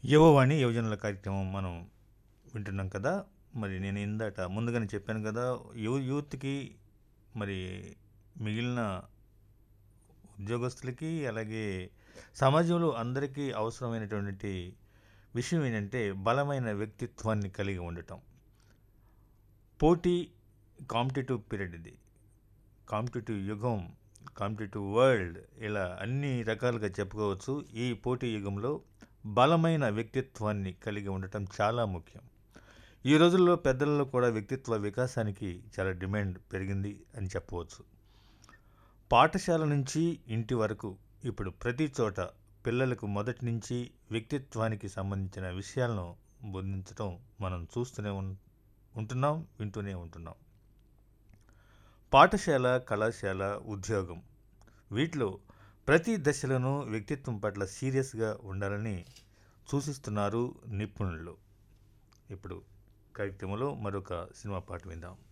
యువవాణి యువజనుల కార్యక్రమం మనం వింటున్నాం కదా మరి నేను ఇందాట ముందుగానే చెప్పాను కదా యూ యూత్కి మరి మిగిలిన ఉద్యోగస్తులకి అలాగే సమాజంలో అందరికీ అవసరమైనటువంటి విషయం ఏంటంటే బలమైన వ్యక్తిత్వాన్ని కలిగి ఉండటం పోటీ కాంపిటేటివ్ పీరియడ్ ఇది కాంపిటేటివ్ యుగం కాంపిటేటివ్ వరల్డ్ ఇలా అన్ని రకాలుగా చెప్పుకోవచ్చు ఈ పోటీ యుగంలో బలమైన వ్యక్తిత్వాన్ని కలిగి ఉండటం చాలా ముఖ్యం ఈ రోజుల్లో పెద్దలలో కూడా వ్యక్తిత్వ వికాసానికి చాలా డిమాండ్ పెరిగింది అని చెప్పవచ్చు పాఠశాల నుంచి ఇంటి వరకు ఇప్పుడు ప్రతి చోట పిల్లలకు మొదటి నుంచి వ్యక్తిత్వానికి సంబంధించిన విషయాలను బోధించడం మనం చూస్తూనే ఉన్ ఉంటున్నాం వింటూనే ఉంటున్నాం పాఠశాల కళాశాల ఉద్యోగం వీటిలో ప్రతి దశలోనూ వ్యక్తిత్వం పట్ల సీరియస్గా ఉండాలని సూచిస్తున్నారు నిపుణులు ఇప్పుడు కార్యక్రమంలో మరొక సినిమా పాట విందాం